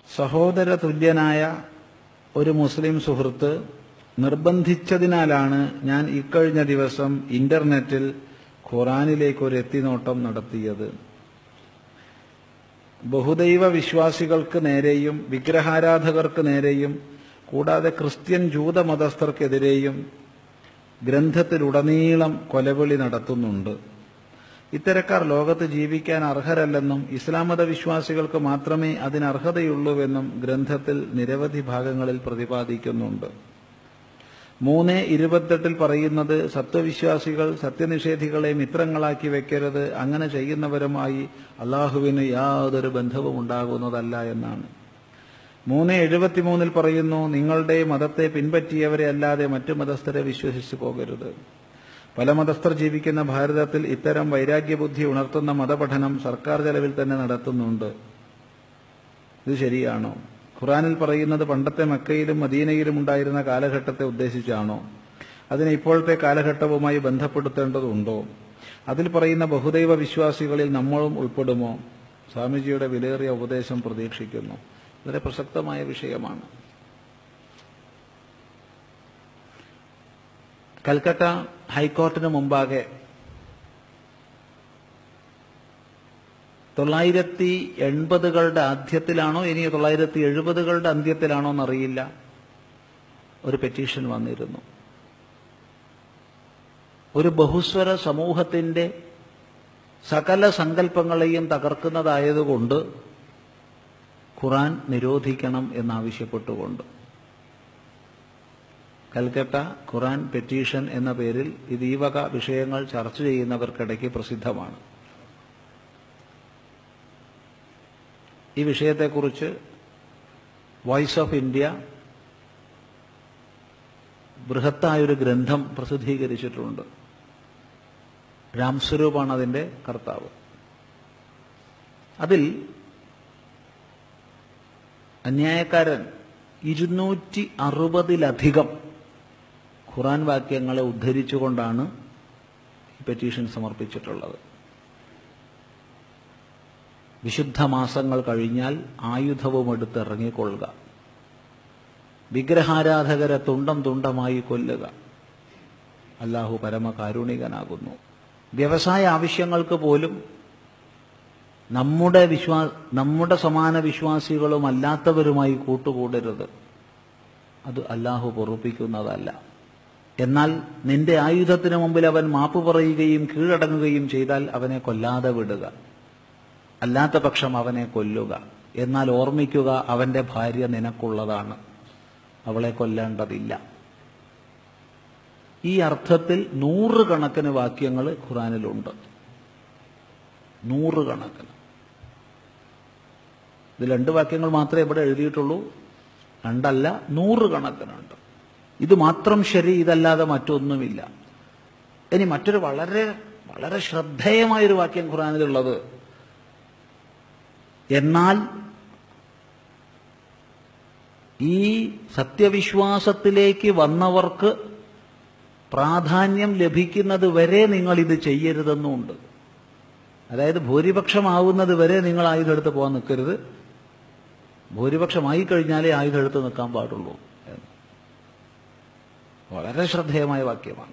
സഹോദര തുല്യനായ ഒരു മുസ്ലിം സുഹൃത്ത് നിർബന്ധിച്ചതിനാലാണ് ഞാൻ ഇക്കഴിഞ്ഞ ദിവസം ഇന്റർനെറ്റിൽ ഖുറാനിലേക്ക് ഒരു എത്തിനോട്ടം നടത്തിയത് ബഹുദൈവ വിശ്വാസികൾക്ക് നേരെയും വിഗ്രഹാരാധകർക്ക് നേരെയും കൂടാതെ ക്രിസ്ത്യൻ ജൂത മതസ്ഥർക്കെതിരെയും ഗ്രന്ഥത്തിലുടനീളം കൊലവിളി നടത്തുന്നുണ്ട് ഇത്തരക്കാർ ലോകത്ത് ജീവിക്കാൻ അർഹരല്ലെന്നും ഇസ്ലാം മത വിശ്വാസികൾക്ക് മാത്രമേ അതിന് അർഹതയുള്ളൂവെന്നും ഗ്രന്ഥത്തിൽ നിരവധി ഭാഗങ്ങളിൽ പ്രതിപാദിക്കുന്നുണ്ട് മൂന്ന് ഇരുപത്തെട്ടിൽ പറയുന്നത് സത്വവിശ്വാസികൾ സത്യനിഷേധികളെ മിത്രങ്ങളാക്കി വെക്കരുത് അങ്ങനെ ചെയ്യുന്നവരുമായി അള്ളാഹുവിന് യാതൊരു ബന്ധവും ഉണ്ടാകുന്നതല്ല എന്നാണ് മൂന്ന് എഴുപത്തിമൂന്നിൽ പറയുന്നു നിങ്ങളുടെ മതത്തെ പിൻപറ്റിയവരെ അല്ലാതെ മറ്റു മതസ്ഥരെ വിശ്വസിച്ചു പോകരുത് പല മതസ്ഥർ ജീവിക്കുന്ന ഭാരതത്തിൽ ഇത്തരം വൈരാഗ്യബുദ്ധി ഉണർത്തുന്ന മതപഠനം സർക്കാർ ചെലവിൽ തന്നെ നടത്തുന്നുണ്ട് ഇത് ശരിയാണോ ഖുറാനിൽ പറയുന്നത് പണ്ടത്തെ മക്കയിലും മദീനയിലും ഉണ്ടായിരുന്ന കാലഘട്ടത്തെ ഉദ്ദേശിച്ചാണോ അതിനെ ഇപ്പോഴത്തെ കാലഘട്ടവുമായി ബന്ധപ്പെടുത്തേണ്ടതുണ്ടോ അതിൽ പറയുന്ന ബഹുദൈവ വിശ്വാസികളിൽ നമ്മളും ഉൾപ്പെടുമോ സ്വാമിജിയുടെ വിലയേറിയ ഉപദേശം പ്രതീക്ഷിക്കുന്നു വളരെ പ്രസക്തമായ വിഷയമാണ് കൽക്കട്ട ഹൈക്കോടതിന് മുമ്പാകെ തൊള്ളായിരത്തി എൺപതുകളുടെ ആദ്യത്തിലാണോ ഇനി തൊള്ളായിരത്തി എഴുപതുകളുടെ അന്ത്യത്തിലാണോ എന്നറിയില്ല ഒരു പെറ്റീഷൻ വന്നിരുന്നു ഒരു ബഹുസ്വര സമൂഹത്തിന്റെ സകല സങ്കല്പങ്ങളെയും തകർക്കുന്നതായതുകൊണ്ട് ഖുറാൻ നിരോധിക്കണം എന്നാവശ്യപ്പെട്ടുകൊണ്ട് കൽക്കട്ട ഖുറാൻ പെറ്റീഷൻ എന്ന പേരിൽ ഇത് ഈ വക വിഷയങ്ങൾ ചർച്ച ചെയ്യുന്നവർക്കിടയ്ക്ക് പ്രസിദ്ധമാണ് ഈ വിഷയത്തെക്കുറിച്ച് വോയിസ് ഓഫ് ഇന്ത്യ ബൃഹത്തായൊരു ഗ്രന്ഥം പ്രസിദ്ധീകരിച്ചിട്ടുണ്ട് രാംസ്വരൂപാണ് അതിന്റെ കർത്താവ് അതിൽ അന്യായക്കാരൻ ഇരുന്നൂറ്റി അറുപതിലധികം ഖുറാൻ വാക്യങ്ങളെ ഉദ്ധരിച്ചുകൊണ്ടാണ് ഈ പെറ്റീഷൻ സമർപ്പിച്ചിട്ടുള്ളത് വിശുദ്ധ മാസങ്ങൾ കഴിഞ്ഞാൽ ആയുധവും എടുത്ത് ഇറങ്ങിക്കൊള്ളുക വിഗ്രഹാരാധകരെ തുണ്ടം തുണ്ടമായി കൊല്ലുക അല്ലാഹു പരമകാരുണികനാകുന്നു വ്യവസായ ആവശ്യങ്ങൾക്ക് പോലും നമ്മുടെ വിശ്വാ നമ്മുടെ സമാന വിശ്വാസികളും അല്ലാത്തവരുമായി കൂട്ടുകൂടരുത് അത് അല്ലാഹു പൊറുപ്പിക്കുന്നതല്ല എന്നാൽ നിന്റെ ആയുധത്തിന് മുമ്പിൽ അവൻ മാപ്പ് പറയുകയും കീഴടങ്ങുകയും ചെയ്താൽ അവനെ കൊല്ലാതെ വിടുക അല്ലാത്ത പക്ഷം അവനെ കൊല്ലുക എന്നാൽ ഓർമ്മിക്കുക അവന്റെ ഭാര്യ നിനക്കുള്ളതാണ് അവളെ കൊല്ലേണ്ടതില്ല ഈ അർത്ഥത്തിൽ നൂറുകണക്കിന് വാക്യങ്ങൾ ഖുറാനിലുണ്ട് നൂറുകണക്കിന് ഇത് രണ്ട് വാക്യങ്ങൾ മാത്രമേ ഇവിടെ എഴുതിയിട്ടുള്ളൂ രണ്ടല്ല നൂറുകണക്കിനുണ്ട് ഇത് മാത്രം ശരി ഇതല്ലാതെ മറ്റൊന്നുമില്ല ഇനി മറ്റൊരു വളരെ വളരെ ശ്രദ്ധേയമായൊരു വാക്യം ഖുറാനിലുള്ളത് എന്നാൽ ഈ സത്യവിശ്വാസത്തിലേക്ക് വന്നവർക്ക് പ്രാധാന്യം ലഭിക്കുന്നത് വരെ നിങ്ങൾ ഇത് ചെയ്യരുതെന്നുണ്ട് അതായത് ഭൂരിപക്ഷമാവുന്നത് വരെ നിങ്ങൾ ആയുധം എടുത്ത് പോകാൻ നിൽക്കരുത് ഭൂരിപക്ഷമായി കഴിഞ്ഞാലേ ആയുധം എടുത്ത് നിൽക്കാൻ പാടുള്ളൂ എന്ന് വളരെ ശ്രദ്ധേയമായ വാക്യമാണ്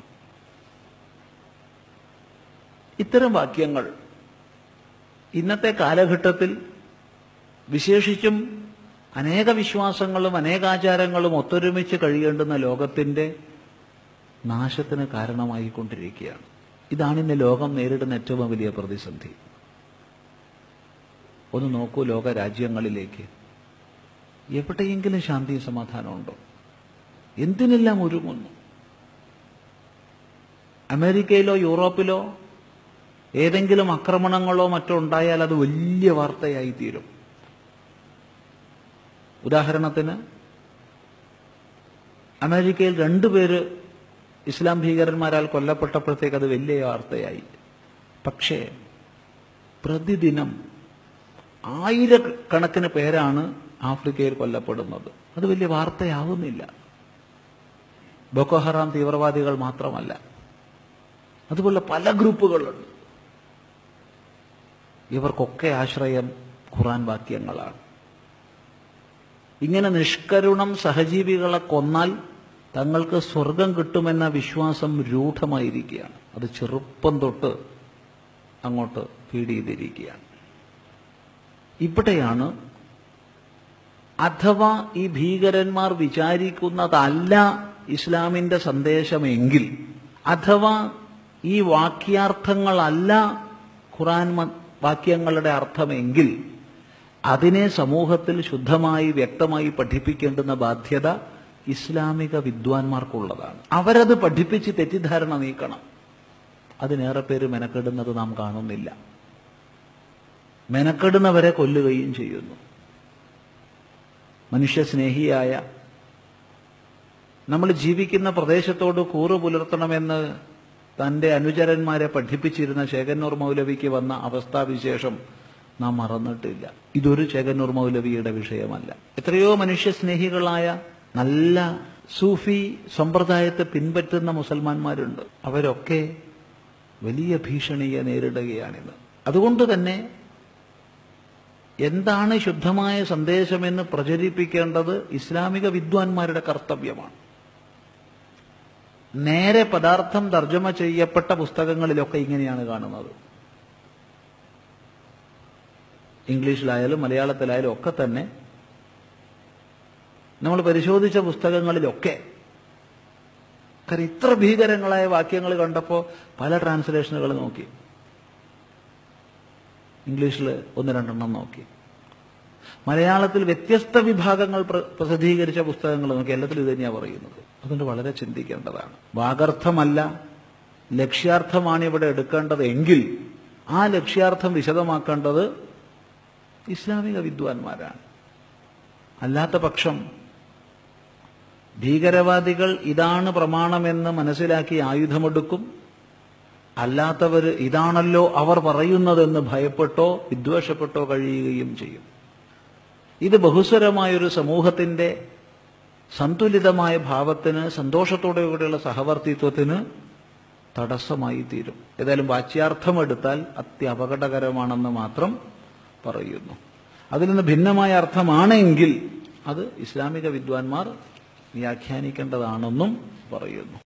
ഇത്തരം വാക്യങ്ങൾ ഇന്നത്തെ കാലഘട്ടത്തിൽ വിശേഷിച്ചും അനേക വിശ്വാസങ്ങളും അനേകാചാരങ്ങളും ഒത്തൊരുമിച്ച് കഴിയേണ്ടുന്ന ലോകത്തിന്റെ നാശത്തിന് കാരണമായിക്കൊണ്ടിരിക്കുകയാണ് ഇതാണ് ഇന്ന് ലോകം നേരിടുന്ന ഏറ്റവും വലിയ പ്രതിസന്ധി ഒന്ന് നോക്കൂ ലോക രാജ്യങ്ങളിലേക്ക് എവിടെയെങ്കിലും ശാന്തിയും സമാധാനമുണ്ടോ എന്തിനെല്ലാം ഒരുങ്ങുന്നു അമേരിക്കയിലോ യൂറോപ്പിലോ ഏതെങ്കിലും ആക്രമണങ്ങളോ മറ്റോ ഉണ്ടായാൽ അത് വലിയ വാർത്തയായി തീരും ഉദാഹരണത്തിന് അമേരിക്കയിൽ രണ്ടുപേര് ഇസ്ലാം ഭീകരന്മാരാൽ കൊല്ലപ്പെട്ടപ്പോഴത്തേക്ക് അത് വലിയ വാർത്തയായി പക്ഷേ പ്രതിദിനം ആയിരക്കണക്കിന് പേരാണ് ആഫ്രിക്കയിൽ കൊല്ലപ്പെടുന്നത് അത് വലിയ വാർത്തയാവുന്നില്ല ബൊക്കോഹറാം തീവ്രവാദികൾ മാത്രമല്ല അതുപോലെ പല ഗ്രൂപ്പുകളുണ്ട് ഇവർക്കൊക്കെ ആശ്രയം ഖുറാൻ വാക്യങ്ങളാണ് ഇങ്ങനെ നിഷ്കരുണം സഹജീവികളെ കൊന്നാൽ തങ്ങൾക്ക് സ്വർഗം കിട്ടുമെന്ന വിശ്വാസം രൂഢമായിരിക്കുകയാണ് അത് ചെറുപ്പം തൊട്ട് അങ്ങോട്ട് ഫീഡ് ചെയ്തിരിക്കുകയാണ് ഇവിടെയാണ് അഥവാ ഈ ഭീകരന്മാർ വിചാരിക്കുന്നതല്ല ഇസ്ലാമിന്റെ സന്ദേശമെങ്കിൽ അഥവാ ഈ വാക്യാർത്ഥങ്ങളല്ല ഖുറാൻ മ- വാക്യങ്ങളുടെ അർത്ഥമെങ്കിൽ അതിനെ സമൂഹത്തിൽ ശുദ്ധമായി വ്യക്തമായി പഠിപ്പിക്കേണ്ടുന്ന ബാധ്യത ഇസ്ലാമിക വിദ്വാൻമാർക്കുള്ളതാണ് അവരത് പഠിപ്പിച്ച് തെറ്റിദ്ധാരണ നീക്കണം അതിനേറെ പേര് മെനക്കെടുന്നത് നാം കാണുന്നില്ല മെനക്കെടുന്നവരെ കൊല്ലുകയും ചെയ്യുന്നു മനുഷ്യസ്നേഹിയായ നമ്മൾ ജീവിക്കുന്ന പ്രദേശത്തോട് കൂറ് പുലർത്തണമെന്ന് തന്റെ അനുചരന്മാരെ പഠിപ്പിച്ചിരുന്ന ചേകന്നൂർ മൗലവിക്ക് വന്ന അവസ്ഥാവിശേഷം നാം മറന്നിട്ടില്ല ഇതൊരു ചേകന്നൂർ മൗലവിയുടെ വിഷയമല്ല എത്രയോ മനുഷ്യസ്നേഹികളായ നല്ല സൂഫി സമ്പ്രദായത്തെ പിൻപറ്റുന്ന മുസൽമാന്മാരുണ്ട് അവരൊക്കെ വലിയ ഭീഷണിയെ നേരിടുകയാണിന്ന് അതുകൊണ്ട് തന്നെ എന്താണ് ശുദ്ധമായ സന്ദേശമെന്ന് പ്രചരിപ്പിക്കേണ്ടത് ഇസ്ലാമിക വിദ്വാൻമാരുടെ കർത്തവ്യമാണ് നേരെ പദാർത്ഥം തർജ്ജമ ചെയ്യപ്പെട്ട പുസ്തകങ്ങളിലൊക്കെ ഇങ്ങനെയാണ് കാണുന്നത് ഇംഗ്ലീഷിലായാലും മലയാളത്തിലായാലും ഒക്കെ തന്നെ നമ്മൾ പരിശോധിച്ച പുസ്തകങ്ങളിലൊക്കെ കാരണം ഇത്ര ഭീകരങ്ങളായ വാക്യങ്ങൾ കണ്ടപ്പോൾ പല ട്രാൻസ്ലേഷനുകൾ നോക്കി ഇംഗ്ലീഷിൽ ഒന്ന് രണ്ടെണ്ണം നോക്കി മലയാളത്തിൽ വ്യത്യസ്ത വിഭാഗങ്ങൾ പ്ര- പ്രസിദ്ധീകരിച്ച പുസ്തകങ്ങൾ നോക്കി എല്ലാത്തിലും ഇത് തന്നെയാണ് പറയുന്നത് അതുകൊണ്ട് വളരെ ചിന്തിക്കേണ്ടതാണ് വാഗർത്ഥമല്ല ലക്ഷ്യാർത്ഥമാണ് ഇവിടെ എടുക്കേണ്ടത് എങ്കിൽ ആ ലക്ഷ്യാർത്ഥം വിശദമാക്കേണ്ടത് ഇസ്ലാമിക വിദ്വാൻമാരാണ് അല്ലാത്ത പക്ഷം ഭീകരവാദികൾ ഇതാണ് പ്രമാണമെന്ന് മനസ്സിലാക്കി ആയുധമെടുക്കും അല്ലാത്തവർ ഇതാണല്ലോ അവർ പറയുന്നതെന്ന് ഭയപ്പെട്ടോ വിദ്വേഷപ്പെട്ടോ കഴിയുകയും ചെയ്യും ഇത് ബഹുസ്വരമായൊരു സമൂഹത്തിന്റെ സന്തുലിതമായ ഭാവത്തിന് സന്തോഷത്തോടുകൂടിയുള്ള സഹവർത്തിത്വത്തിന് തടസ്സമായി തീരും ഏതായാലും വാച്യാർത്ഥമെടുത്താൽ അത്യപകടകരമാണെന്ന് മാത്രം പറയുന്നു അതിൽ നിന്ന് ഭിന്നമായ അർത്ഥമാണെങ്കിൽ അത് ഇസ്ലാമിക വിദ്വാൻമാർ വ്യാഖ്യാനിക്കേണ്ടതാണെന്നും പറയുന്നു